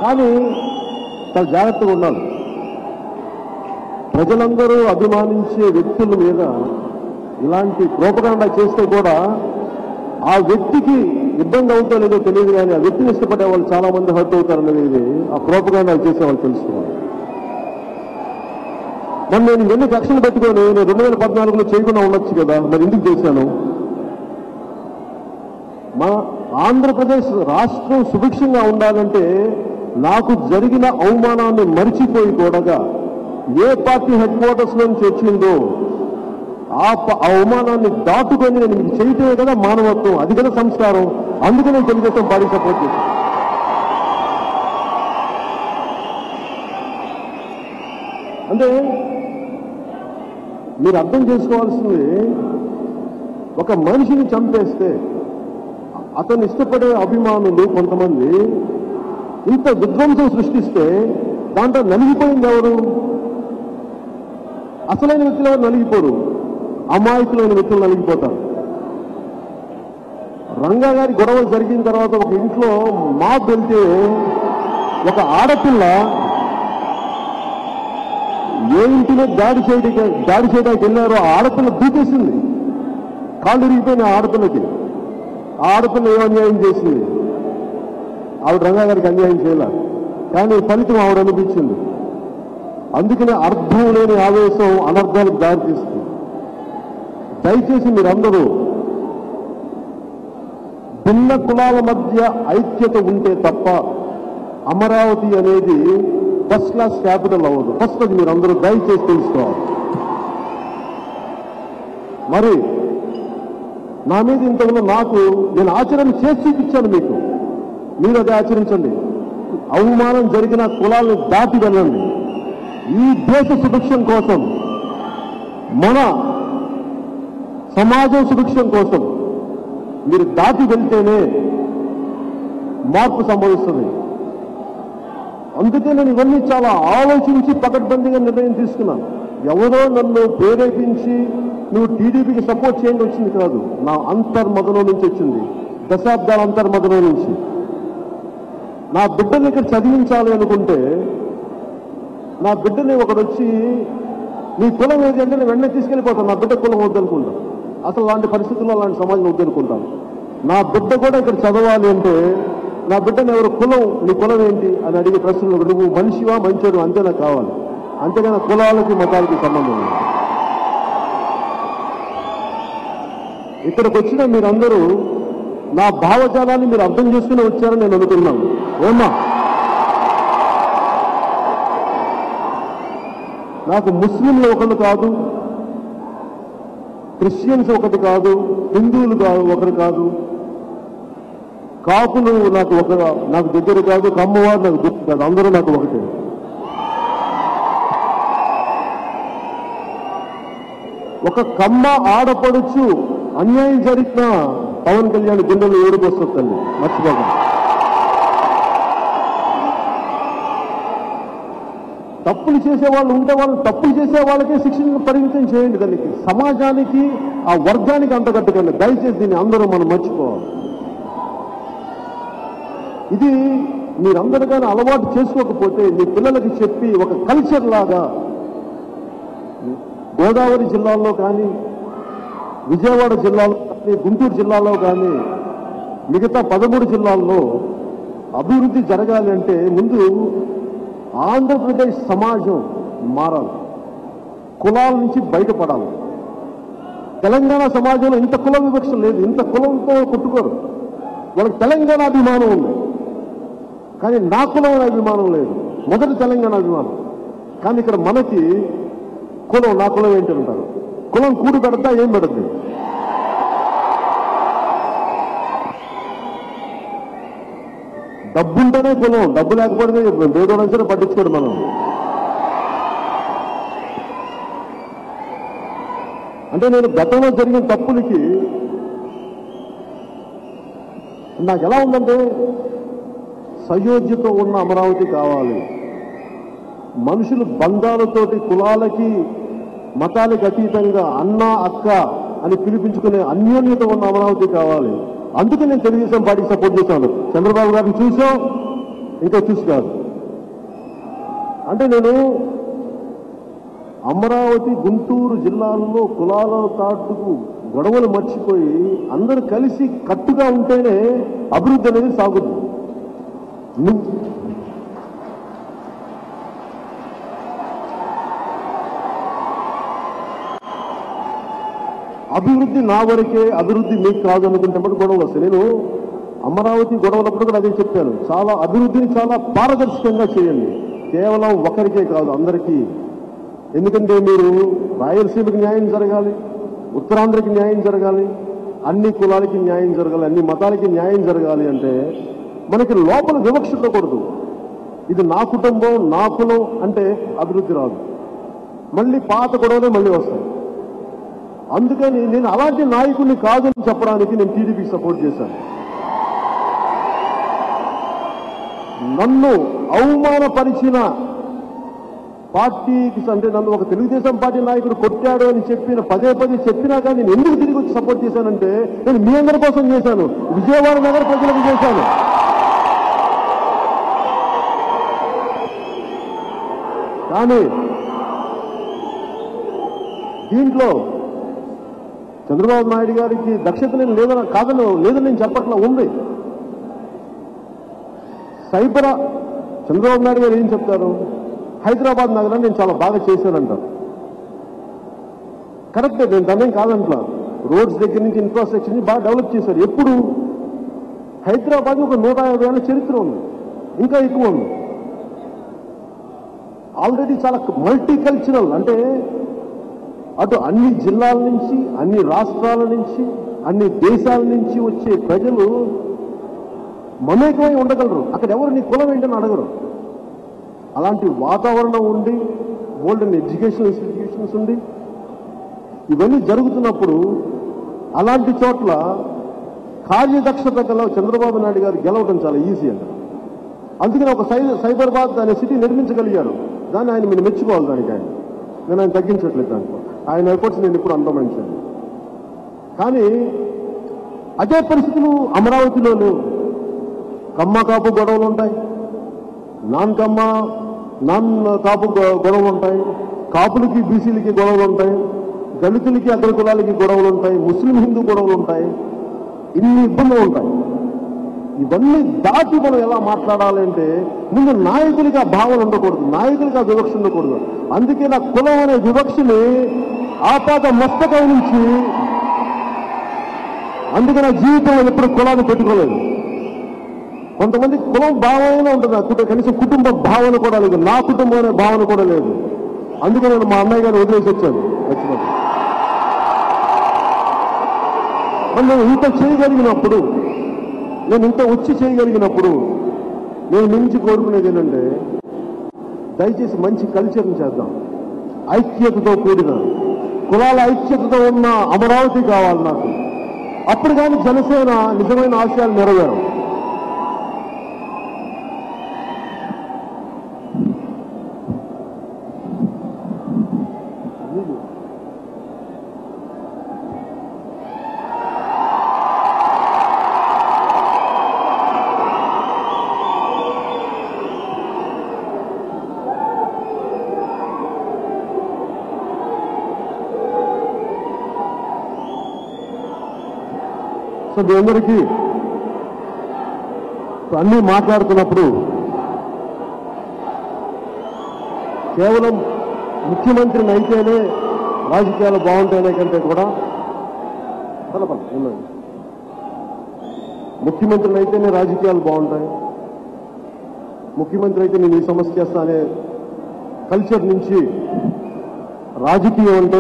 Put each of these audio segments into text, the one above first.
కానీ చాలా జాగ్రత్తగా ఉండాలి ప్రజలందరూ అభిమానించే వ్యక్తుల మీద ఇలాంటి ప్రోపకాండా చేస్తే కూడా ఆ వ్యక్తికి ఇబ్బంది అవుతుందో లేదో తెలియదు కానీ ఆ వ్యక్తిని ఇష్టపడే వాళ్ళు చాలా మంది హర్ట్ అవుతారు అనేది ఆ ప్రోపకాండాలు చేసే వాళ్ళు తెలుసుకోవాలి మరి నేను ఎన్ని కక్షలు పెట్టుకొని నేను రెండు వేల పద్నాలుగులో చేయకుండా ఉండొచ్చు కదా మరి ఎందుకు చేశాను మా ఆంధ్రప్రదేశ్ రాష్ట్రం సుభిక్షంగా ఉండాలంటే నాకు జరిగిన అవమానాన్ని మరిచిపోయి కూడగా ఏ పార్టీ హెడ్ క్వార్టర్స్ నుంచి వచ్చిందో ఆ ప- ఆ అవమానాన్ని దాటుకొని నేను మీకు చేయటమే కదా మానవత్వం అది కదా సంస్కారం అందుకే నేను తెలుగుదేశం పార్టీ సపోర్ట్ చేశాను అంటే మీరు అర్థం చేసుకోవాల్సింది ఒక మనిషిని చంపేస్తే అతను ఇష్టపడే అభిమానులు కొంతమంది ఇంత విధ్వంసం సృష్టిస్తే దాంట్లో నలిగిపోయింది ఎవరు అసలైన వ్యక్తులు ఎవరు నలిగిపోరు అమాయకులైన వ్యక్తులు నలిగిపోతారు రంగా గారి గొడవ జరిగిన తర్వాత ఒక ఇంట్లో మాప్ వెళ్తే ఒక ఆడపిల్ల ఏ ఇంటిలో దాడి చేయడానికి దాడి చేయడానికి వెళ్ళారో ఆ ఆడపిల్ల దూకేసింది కాళ్ళు ఇరిగిపోయిన ఆ ఆడపిల్లకి ఆ ఆడపిల్ల ఏం అన్యాయం చేసింది ఆవిడ రంగా గారికి అన్యాయం చేయాల కానీ ఫలితం ఆవిడ అనిపించింది అందుకనే అర్థం లేని ఆవేశం అనర్థాలకు దారితీస్తుంది దయచేసి మీరందరూ భిన్న కులాల మధ్య ఐక్యత ఉంటే తప్ప అమరావతి అనేది ఫస్ట్ క్లాస్ క్యాపిటల్ అవ్వదు ఫస్ట్ అది మీరందరూ దయచేసి తెలుసుకోవాలి మరి నా మీద ఇంత ఉన్న నాకు నేను ఆచరణ చేసి చూపించాను మీకు మీరు అది ఆచరించండి అవమానం జరిగిన కులాలను దాటి వెళ్ళండి ఈ దేశ సుభిక్షం కోసం మన సమాజం సుభిక్షం కోసం మీరు దాటి వెళ్తేనే మార్పు సంభవిస్తుంది అందుకే నేను ఇవన్నీ చాలా ఆలోచించి పకడ్బందీగా నిర్ణయం తీసుకున్నాను ఎవరో నన్ను ప్రేరేపించి నువ్వు టీడీపీకి సపోర్ట్ చేయండి వచ్చింది కాదు నా అంతర్మదనం నుంచి వచ్చింది దశాబ్దాల అంతర్మదనం నుంచి నా బిడ్డని ఇక్కడ చదివించాలి అనుకుంటే నా బిడ్డని ఒకడు వచ్చి నీ కులం ఏది అంటే నేను వెంటనే తీసుకెళ్ళిపోతాను నా బిడ్డ కులం వద్దనుకుంటా అసలు అలాంటి పరిస్థితుల్లో అలాంటి సమాజం వద్దనుకుంటాను నా బిడ్డ కూడా ఇక్కడ చదవాలి అంటే నా బిడ్డను ఎవరు కులం నీ కులం ఏంటి అని అడిగే ప్రశ్నలు నువ్వు మనిషివా మంచోడు అంతే నాకు కావాలి అంతేగాని కులాలకి మతాలకి సంబంధం లేదు ఇక్కడికి వచ్చిన మీరందరూ నా భావజాలాన్ని మీరు అర్థం చేసుకుని వచ్చారని నేను అనుకున్నాను ఏమ్మా నాకు ముస్లింలు ఒకళ్ళు కాదు క్రిస్టియన్స్ ఒకటి కాదు హిందువులు కాదు ఒకరు కాదు కాపులు నాకు ఒక నాకు దగ్గర కాదు కమ్మవారు నాకు దగ్గర కాదు అందరూ నాకు ఒకటే ఒక కమ్మ ఆడపడుచు అన్యాయం జరిగిన పవన్ కళ్యాణ్ గుండెలు ఏడుకొస్తుంది తల్లి మర్చిపోక తప్పులు చేసే వాళ్ళు ఉంటే వాళ్ళు తప్పులు చేసే వాళ్ళకే శిక్షణ పరిమితం చేయండి దానికి సమాజానికి ఆ వర్గానికి అంతగట్టుకండి దయచేసి దీన్ని అందరూ మనం మర్చిపోవాలి ఇది మీరందరూ కానీ అలవాటు చేసుకోకపోతే మీ పిల్లలకి చెప్పి ఒక కల్చర్ లాగా గోదావరి జిల్లాలో కానీ విజయవాడ జిల్లాలో కానీ గుంటూరు జిల్లాలో కానీ మిగతా పదమూడు జిల్లాల్లో అభివృద్ధి జరగాలి అంటే ముందు ఆంధ్రప్రదేశ్ సమాజం మారాలి కులాల నుంచి బయటపడాలి తెలంగాణ సమాజంలో ఇంత కుల వివక్ష లేదు ఇంత కులంతో కొట్టుకోరు వాళ్ళకి తెలంగాణ అభిమానం ఉంది కానీ నా కులం అనే అభిమానం లేదు మొదటి తెలంగాణ అభిమానం కానీ ఇక్కడ మనకి కులం నా కులం ఏంటి అంటారు కులం కూడు పెడతా ఏం పెడద్దు డబ్బుంటేనే కులం డబ్బు లేకపోతే పేదోడని సరే పట్టించుకోడు మనం అంటే నేను గతంలో జరిగిన తప్పులకి నాకు ఎలా ఉందంటే సయోధ్యతో ఉన్న అమరావతి కావాలి మనుషులు బంధాలతోటి కులాలకి మతాలకు అతీతంగా అన్న అక్క అని పిలిపించుకునే అన్యోన్యత ఉన్న అమరావతి కావాలి అందుకే నేను తెలుగుదేశం పార్టీకి సపోర్ట్ చేశాను చంద్రబాబు గారిని చూసాం ఇంకా చూసి కాదు అంటే నేను అమరావతి గుంటూరు జిల్లాల్లో కులాల తాటుకు గొడవలు మర్చిపోయి అందరూ కలిసి కట్టుగా ఉంటేనే అభివృద్ధి అనేది సాగుతుంది నువ్వు అభివృద్ధి నా వరకే అభివృద్ధి మీకు కాదు అనుకుంటే మటు గొడవలు వస్తాయి నేను అమరావతి గొడవలప్పుడు కూడా అదే చెప్పాను చాలా అభివృద్ధిని చాలా పారదర్శకంగా చేయండి కేవలం ఒకరికే కాదు అందరికీ ఎందుకంటే మీరు రాయలసీమకి న్యాయం జరగాలి ఉత్తరాంధ్రకి న్యాయం జరగాలి అన్ని కులాలకి న్యాయం జరగాలి అన్ని మతాలకి న్యాయం జరగాలి అంటే మనకి లోపల వివక్ష ఉండకూడదు ఇది నా కుటుంబం నా కులం అంటే అభివృద్ధి రాదు మళ్ళీ పాత గొడవలే మళ్ళీ వస్తాయి అందుకని నేను అలాంటి నాయకుడిని కాదని చెప్పడానికి నేను టీడీపీకి సపోర్ట్ చేశాను నన్ను అవమానపరిచిన పార్టీకి అంటే నన్ను ఒక తెలుగుదేశం పార్టీ నాయకుడు కొట్టాడు అని చెప్పిన పదే పదే చెప్పినా కానీ నేను ఎందుకు తిరిగి వచ్చి సపోర్ట్ చేశానంటే నేను మీ అందరి కోసం చేశాను విజయవాడ నగర ప్రజలకు చేశాను కానీ దీంట్లో చంద్రబాబు నాయుడు గారికి దక్షత నేను లేదని కాదని లేదని నేను చెప్పట్లా ఉంది సైబర్ చంద్రబాబు నాయుడు గారు ఏం చెప్తారు హైదరాబాద్ నగరాన్ని నేను చాలా బాగా చేశానంటారు కరెక్టే నేను దాన్ని కాదంట్లా రోడ్స్ దగ్గర నుంచి ఇన్ఫ్రాస్ట్రక్చర్ ని బాగా డెవలప్ చేశారు ఎప్పుడు హైదరాబాద్ ఒక నూట యాభై ఏళ్ళ చరిత్ర ఉంది ఇంకా ఎక్కువ ఉంది ఆల్రెడీ చాలా మల్టీ కల్చరల్ అంటే అటు అన్ని జిల్లాల నుంచి అన్ని రాష్ట్రాల నుంచి అన్ని దేశాల నుంచి వచ్చే ప్రజలు మమేకమై ఉండగలరు అక్కడ ఎవరు నీ కులం ఏంటని అడగరు అలాంటి వాతావరణం ఉండి గోల్డెన్ ఎడ్యుకేషన్ ఇన్స్టిట్యూషన్స్ ఉండి ఇవన్నీ జరుగుతున్నప్పుడు అలాంటి చోట్ల కార్యదక్షత గల చంద్రబాబు నాయుడు గారు గెలవడం చాలా ఈజీ అంట అందుకని ఒక సై సైబరాబాద్ అనే సిటీ నిర్మించగలిగారు దాన్ని ఆయన మీరు మెచ్చుకోవాలి దానికి ఆయన నేను ఆయన తగ్గించట్లేదు దాంట్లో ఆయన ఎఫర్ట్స్ నేను ఇప్పుడు అందమించాను కానీ అదే పరిస్థితులు అమరావతిలో లేవు కమ్మ కాపు గొడవలు ఉంటాయి నాన్ కమ్మ నాన్ కాపు గొ- గొడవలు ఉంటాయి కాపులకి బీసీలకి గొడవలు ఉంటాయి దళితులకి అగ్ర కులాలకి గొడవలు ఉంటాయి ముస్లిం హిందూ గొడవలు ఉంటాయి ఇన్ని ఇబ్బందులు ఉంటాయి ఇవన్నీ దాటి మనం ఎలా మాట్లాడాలి అంటే ముందు నాయకులకి ఆ భావన ఉండకూడదు నాయకులకి ఆ వివక్ష ఉండకూడదు అందుకే నా కులం అనే వివక్షని ఆపాత మస్తకం నుంచి అందుకే నా జీవితంలో ఎప్పుడు కులాన్ని పెట్టుకోలేదు కొంతమంది కులం భావన ఉంటుంది ఆ కుటుంబ కనీసం కుటుంబ భావన కూడా లేదు నా కుటుంబం అనే భావన కూడా లేదు అందుకే నేను మా అన్నయ్య గారిని వదిలేసి వచ్చాను వచ్చినప్పుడు మరి నేను ఇంత చేయగలిగినప్పుడు నేను ఇంత వచ్చి చేయగలిగినప్పుడు నేను నుంచి కోరుకునేది ఏంటంటే దయచేసి మంచి కల్చర్ని చేద్దాం ఐక్యతతో కూడిన కులాల ఐక్యతతో ఉన్న అమరావతి కావాలి నాకు అప్పుడు కానీ జనసేన నిజమైన ఆశయాలు నెరవేరం సో మీ అందరికీ అన్నీ మాట్లాడుతున్నప్పుడు కేవలం ముఖ్యమంత్రిని అయితేనే రాజకీయాలు బాగుంటాయనే కంటే కూడా పల పల, ఉండండి. ముఖ్యమంత్రిని అయితేనే రాజకీయాలు బాగుంటాయి ముఖ్యమంత్రి అయితే నేను ఈ సమస్య చేస్తా అనే కల్చర్ నుంచి రాజకీయం అంటే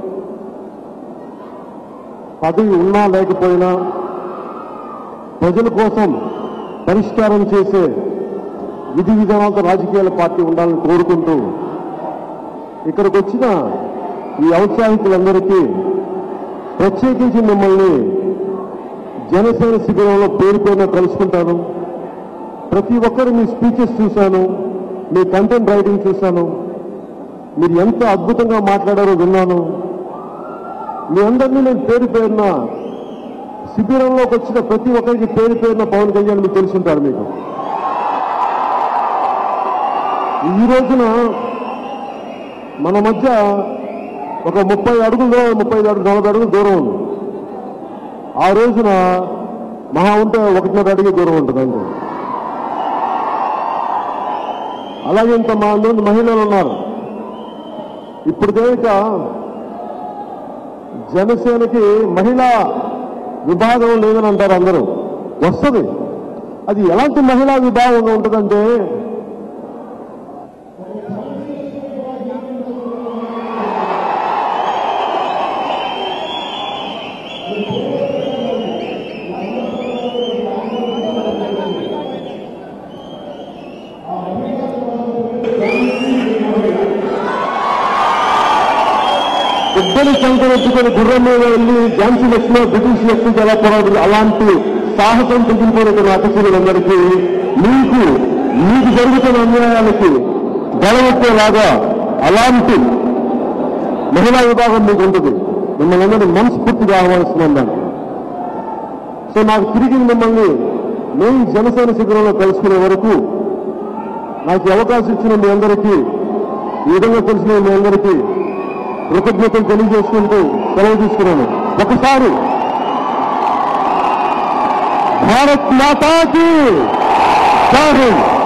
పదవి ఉన్నా లేకపోయినా ప్రజల కోసం పరిష్కారం చేసే విధి విధానాలతో రాజకీయాల పార్టీ ఉండాలని కోరుకుంటూ ఇక్కడికి వచ్చిన ఈ ఔత్సాహికులందరికీ ప్రత్యేకించి మిమ్మల్ని జనసేన శిబిరంలో పేరు పేరున కలుసుకుంటాను ప్రతి ఒక్కరు మీ స్పీచెస్ చూశాను మీ కంటెంట్ రైటింగ్ చూశాను మీరు ఎంత అద్భుతంగా మాట్లాడారో విన్నాను మీ అందరినీ నేను పేరు పేరున శిబిరంలోకి వచ్చిన ప్రతి ఒక్కరికి పేరు పేరున పవన్ కళ్యాణ్ మీకు తెలుసుంటారు మీకు ఈ రోజున మన మధ్య ఒక ముప్పై అడుగులు ముప్పై ఐదు అడుగు నలభై అడుగులు దూరం ఉంది ఆ రోజున మహా ఉంటే ఒకటిన్నర అడిగి దూరం ఉంటుంది అంతే అలాగే ఇంత మంది మహిళలు ఉన్నారు ఇప్పుడు కనుక జనసేనకి మహిళా విభాగం లేదని అంటారు అందరూ వస్తుంది అది ఎలాంటి మహిళా విభాగంగా ఉంటుందంటే ఇద్దరు శంకర్ ఎత్తుకొని గుర్రం మీద వెళ్ళి ఝాన్సీ లక్ష్మీ బ్రిటిష్ వ్యక్తికి ఎలా పోరాడు అలాంటి సాహసం దిగిపోయిన అతిథులందరికీ మీకు మీకు జరుగుతున్న అన్యాయాలకి గడవెట్టేలాగా అలాంటి మహిళా విభాగం మీకు ఉంటుంది మిమ్మల్ని అందరినీ మనస్ఫూర్తిగా ఆహ్వానిస్తున్నాను దాన్ని సో నాకు తిరిగి మిమ్మల్ని మెయిన్ జనసేన శిబిరంలో కలుసుకునే వరకు నాకు ఈ అవకాశం ఇచ్చిన మీ అందరికీ ఈ విధంగా తెలిసిన మీ అందరికీ కృతజ్ఞతలు తెలియజేసుకుంటూ సెలవు తీసుకున్నాను ఒకసారి భారత్ మాతాకి జై హింద్